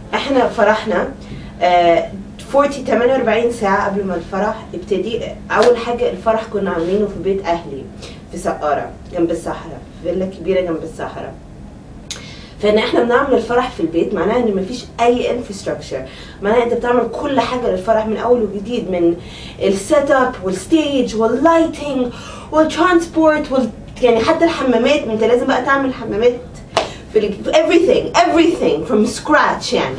احنا فرحنا آه 40 48 ساعة قبل ما الفرح يبتدي أول حاجة الفرح كنا عاملينه في بيت أهلي في سقارة جنب الصحراء فيلا كبيرة جنب الصحراء فان احنا بنعمل الفرح في البيت معناها ان مفيش اي انفراستراكشر معناها انت بتعمل كل حاجه للفرح من اول وجديد من السيت اب والستيج واللايتنج والترانسبورت وال يعني حتى الحمامات ما انت لازم بقى تعمل حمامات في ال- everything everything from scratch يعني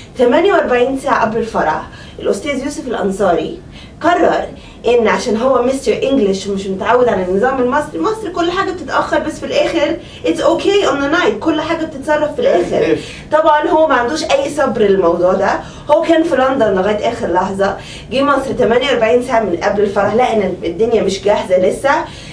48 ساعة قبل الفرح الأستاذ يوسف الأنصاري قرر إن عشان هو مستر إنجلش ومش متعود على النظام المصري مصر كل حاجة بتتأخر بس في الآخر it's okay on the night كل حاجة بتتصرف في الآخر إيش؟ طبعا هو ما عندوش أي صبر للموضوع ده هو كان في لندن لغاية آخر لحظة جه مصر 48 ساعة من قبل الفرح لقى إن الدنيا مش جاهزة لسه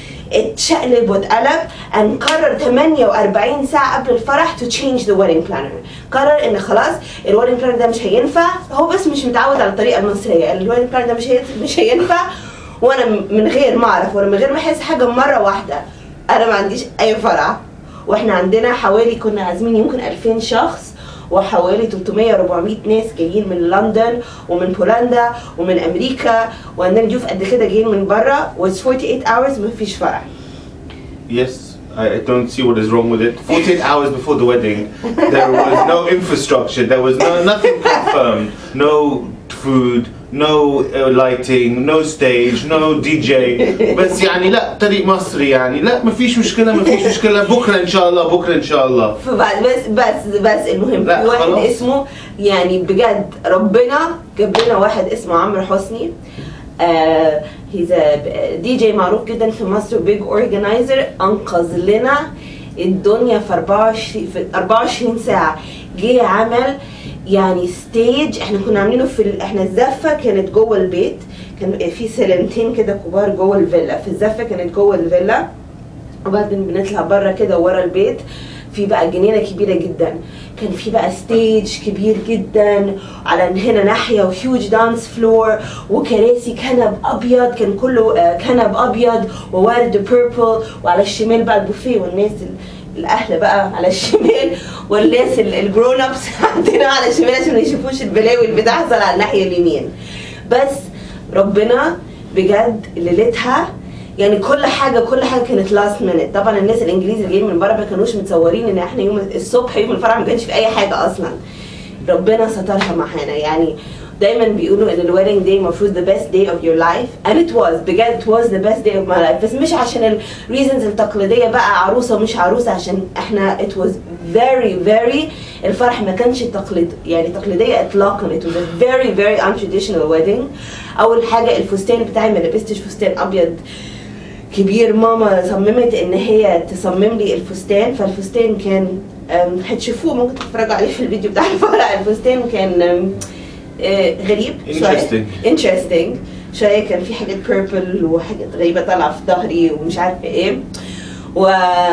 اتشقلب واتقلب ان قرر 48 ساعه قبل الفرح to change the wedding planner قرر ان خلاص الويدنج بلانر ده مش هينفع هو بس مش متعود على الطريقه المصريه الويدنج بلانر ده مش هي... مش هينفع وانا من غير ما اعرف ولا من غير ما احس حاجه مره واحده انا ما عنديش اي فرح واحنا عندنا حوالي كنا عازمين يمكن 2000 شخص وحوالي 300 400 ناس جايين من لندن ومن بولندا ومن امريكا وعندنا ضيوف قد كده جايين من بره و 48 hours مفيش فرح Yes, I, I don't see what is wrong with it. 48 hours before the wedding, there was no infrastructure, there was no nothing confirmed, no food, no uh, lighting, no stage, no DJ. بس يعني لا طريق مصري يعني لا ما فيش مشكلة ما فيش مشكلة بكرة إن شاء الله بكرة إن شاء الله. فبعد بس بس بس المهم لا، في واحد خلاص. اسمه يعني بجد ربنا جاب لنا واحد اسمه عمرو حسني آه هيز دي جي معروف جدا في مصر بيج اورجنايزر انقذ لنا الدنيا في 24 في 24 ساعه جه عمل يعني ستيج احنا كنا عاملينه في ال... احنا الزفه كانت جوه البيت كان في سلمتين كده كبار جوه الفيلا في الزفه كانت جوه الفيلا وبعدين بنطلع بره كده ورا البيت في بقى جنينه كبيره جدا كان في بقى ستيج كبير جدا على هنا ناحيه وهيوج دانس فلور وكراسي كنب ابيض كان كله آه، كنب ابيض وورد بيربل وعلى الشمال بقى البوفيه والناس ال- الاهل بقى على الشمال والناس الجرون ابس عندنا على الشمال عشان ما يشوفوش البلاوي اللي بتحصل على الناحيه اليمين بس ربنا بجد ليلتها يعني كل حاجه كل حاجه كانت لاست مينت طبعا الناس الانجليز اللي جايين من بره ما كانوش متصورين ان احنا يوم الصبح يوم الفرح ما كانش في اي حاجه اصلا ربنا سترها معانا يعني دايما بيقولوا ان الويدنج داي المفروض the best day of your life and it was بجد it was the best day of my life بس مش عشان الريزنز التقليديه بقى عروسه مش عروسه عشان احنا it was very very الفرح ما كانش تقليد يعني تقليديه اطلاقا it was a very very untraditional wedding اول حاجه الفستان بتاعي ما لبستش فستان ابيض كبير ماما صممت ان هي تصمم لي الفستان فالفستان كان أم، هتشوفوه ممكن تتفرجوا عليه في الفيديو بتاع الفرح الفستان كان أم، آه، غريب شويه Interesting. انترستنج شويه كان في حاجات بيربل وحاجات غريبه طالعه في ظهري ومش عارفه ايه و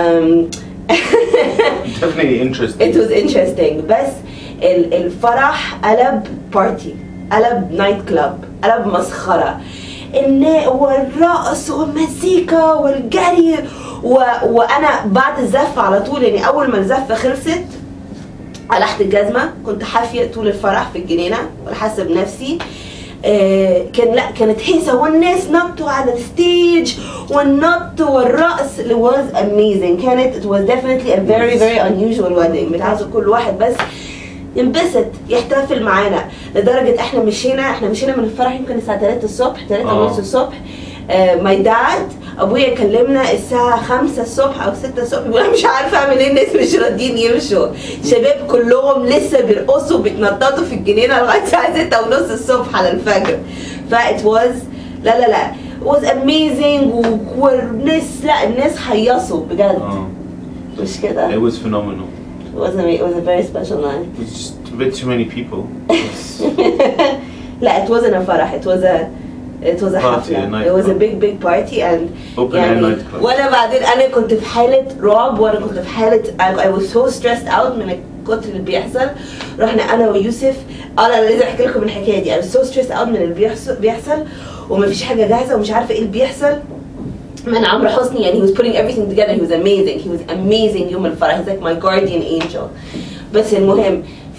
Definitely it interesting. was interesting بس ال- الفرح قلب بارتي قلب نايت كلاب قلب مسخرة النا والرقص والمزيكا والجري و... وانا بعد الزفة على طول يعني اول ما الزفة خلصت قلعت الجزمة كنت حافية طول الفرح في الجنينة ولا حاسة بنفسي آه كان لا كانت هيصة والناس نطوا على الستيج والنط والرقص it was amazing كانت it was definitely a very very unusual wedding بتعزوا كل واحد بس ينبسط يحتفل معانا لدرجة احنا مشينا احنا مشينا من الفرح يمكن الساعة 3 الصبح 3 آه. ونص الصبح ماي داد ابويا كلمنا الساعة 5 الصبح او 6 الصبح بيقول أنا مش عارفة اعمل ايه الناس مش راضيين يمشوا شباب كلهم لسه بيرقصوا بيتنططوا في الجنينة لغاية الساعة 6 ونص الصبح على الفجر ف it was لا لا لا it was amazing و- والناس لا الناس هيصوا بجد Oh, مش كده it was phenomenal. it was a, it was a very special night It was just a bit too many people. It's- لا it wasn't a فرح it was a it was a Party, a حفلة night it was a club. big big party and Open air يعني night club. وانا بعدين انا كنت في حالة رعب وانا كنت في حالة I, I was so stressed out من الكتر اللي بيحصل رحنا انا ويوسف اه لا، انا لازم احكي لكم الحكاية دي I was so stressed out من اللي بيحصل بيحصل ومفيش حاجة جاهزة ومش عارفة ايه اللي بيحصل من عمرو حسني يعني he was putting everything together he was amazing he was amazing يوم الفرح he's like my guardian angel بس المهم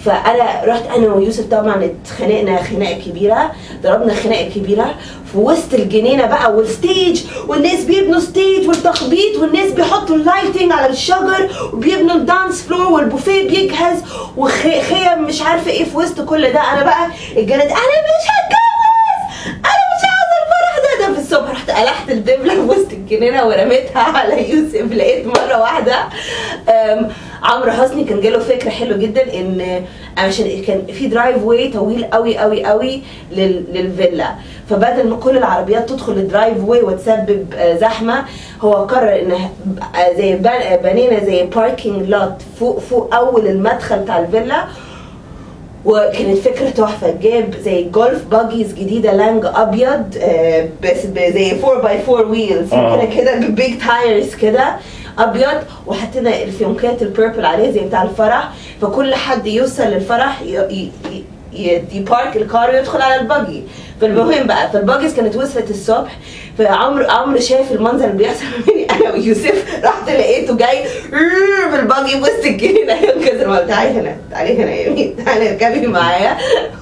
فانا رحت انا ويوسف طبعا اتخانقنا خناقه كبيره ضربنا خناقه كبيره في وسط الجنينه بقى والستيج والناس بيبنوا ستيج والتخبيط والناس بيحطوا اللايتنج على الشجر وبيبنوا الدانس فلور والبوفيه بيجهز وخيم مش عارفه ايه في وسط كل ده انا بقى اتجننت انا مش هتجوز انا مش عاوزه الفرح ده ده في الصبح رحت قلعت الدبله في وسط الجنينه ورميتها على يوسف لقيت مره واحده أم، عمرو حسني كان جاله فكره حلوه جدا ان عشان كان في درايف واي طويل قوي قوي قوي لل- للفيلا فبدل ما كل العربيات تدخل الدرايف واي وتسبب آه، زحمه هو قرر ان آه، زي بن- بنينا زي باركينج لوت فوق فوق اول المدخل بتاع الفيلا وكانت فكرة تحفة جاب زي جولف باجيز جديدة لانج أبيض آه، بس ب- زي 4 باي 4 ويلز آه. كده كده ببيج تايرز كده أبيض وحطينا الفيونكات البيربل عليه زي بتاع الفرح فكل حد يوصل للفرح ي- ي- ي- ي- يبارك الكار ويدخل على الباجي فالمهم بقى فالباجيز كانت وصلت الصبح فعمرو عمرو شاف المنظر اللي بيحصل مني انا ويوسف رحت لقيته جاي بالباجي وسط الجنينه ينكسر ما تعالي هنا تعالي هنا يا يمين تعالي اركبي معايا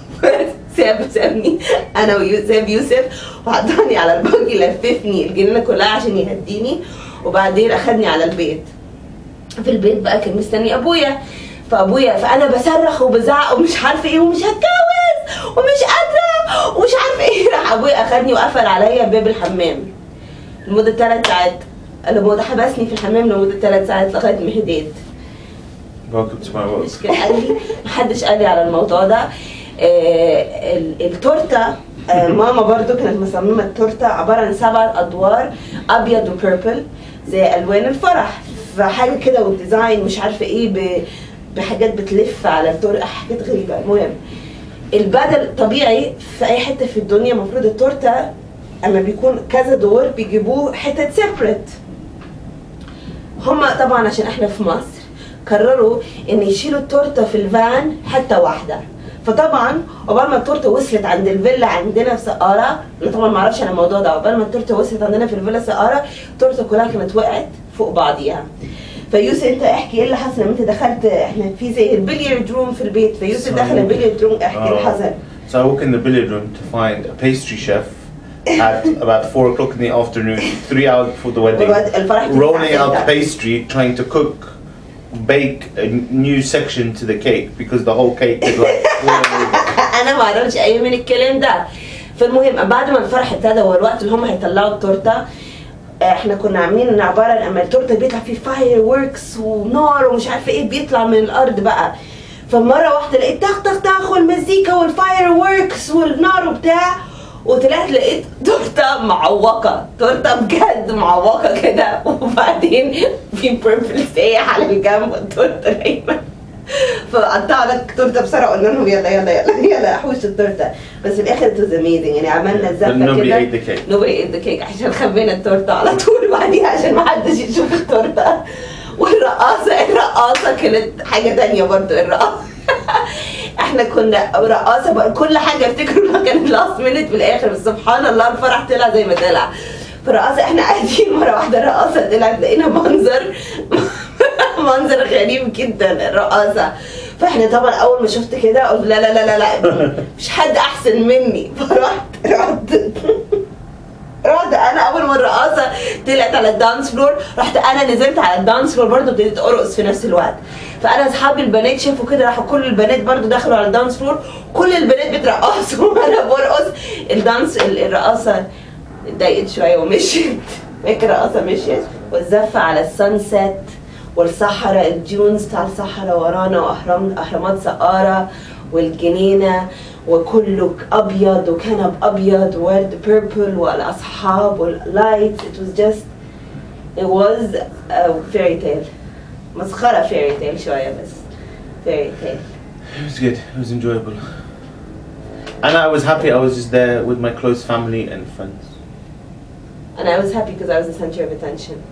ساب سابني انا ويوسف يوسف وحطاني على الباجي لففني الجنينه كلها عشان يهديني وبعدين اخدني على البيت في البيت بقى كان مستني ابويا فابويا فانا بصرخ وبزعق ومش عارفه ايه ومش هتجوز ومش قادره ومش عارفه ايه راح ابويا اخدني وقفل عليا باب الحمام لمده ثلاث ساعات لمده حبسني في الحمام لمده ثلاث ساعات لغايه ما هديت Welcome to my world. مش كده قال لي محدش قال لي على الموضوع ده آه، ال- التورته آه، ماما برضو كانت مصممه التورته عباره عن سبع ادوار ابيض وبيربل زي الوان الفرح فحاجه كده والديزاين مش عارفه ايه ب- بحاجات بتلف على التورته حاجات غريبه المهم البدل طبيعي في اي حته في الدنيا المفروض التورته اما بيكون كذا دور بيجيبوه حتت سيبريت هما طبعا عشان احنا في مصر قرروا ان يشيلوا التورته في الفان حته واحده فطبعا عقبال ما التورته وصلت عند الفيلا عندنا في سقاره انا طبعا ما اعرفش عن الموضوع ده عقبال ما التورته وصلت عندنا في الفيلا سقاره التورته كلها كانت وقعت فوق بعضيها فيوسف انت احكي ايه اللي حصل لما انت دخلت احنا في زي البليارد روم في البيت فيوسف دخل البليارد روم احكي اللي Oh. حصل So I walk in the billiard room to find a pastry chef at about four o'clock in the afternoon, three hours before the wedding, وبعد الفرح بتاع rolling out الساعة. pastry, trying to cook, bake a new section to the cake because the whole cake is like falling over. انا ما اعرفش اي من الكلام ده فالمهم بعد ما الفرح ابتدى والوقت اللي هم هيطلعوا التورته احنا كنا عاملين ان عباره عن اما التورته بيطلع فيه فاير وركس ونار ومش عارفه ايه بيطلع من الارض بقى فمره واحده لقيت تخ تخ تخ والمزيكا والفاير وركس والنار وبتاع وطلعت لقيت تورته معوقه تورته بجد معوقه كده وبعدين في بيربل سايح على الجنب والتورته نايمه فقطعنا التورته بسرعه قلنا لهم يلا يلا يلا يلا احوش التورته بس في الاخر ات اميزنج يعني عملنا But الزفه nobody كده ate the cake. nobody ate the cake عشان خبينا التورته على طول بعديها عشان ما حدش يشوف التورته والرقاصه الرقاصه كانت حاجه تانية برضو الرقاصه احنا كنا رقاصه بقى كل حاجه افتكروا انها كانت لاست مينت في الاخر بس سبحان الله الفرح طلع زي ما طلع فرقاصه احنا قاعدين مره واحده الرقاصه طلعت لقينا منظر منظر غريب جدا الرقاصه فاحنا طبعا اول ما شفت كده قلت لا لا لا لا لا مش حد احسن مني فرحت رحت رحت انا اول ما الرقاصه طلعت على الدانس فلور رحت انا نزلت على الدانس فلور برضه ابتديت ارقص في نفس الوقت فانا اصحابي البنات شافوا كده راحوا كل البنات برضه دخلوا على الدانس فلور كل البنات بترقص وانا برقص الدانس ال- الرقاصه اتضايقت شويه ومشيت فاكر الرقاصه مشيت والزفه على السانسيت والصحراء الديونز بتاع الصحراء ورانا واهرام اهرامات سقاره والجنينه وكله ابيض وكنب ابيض ورد بيربل والاصحاب واللايت it was just it was a fairy tale مسخره fairy tale شويه بس fairy tale It was good. It was enjoyable. And I was happy I was just there with my close family and friends. and I was happy because I was the center of attention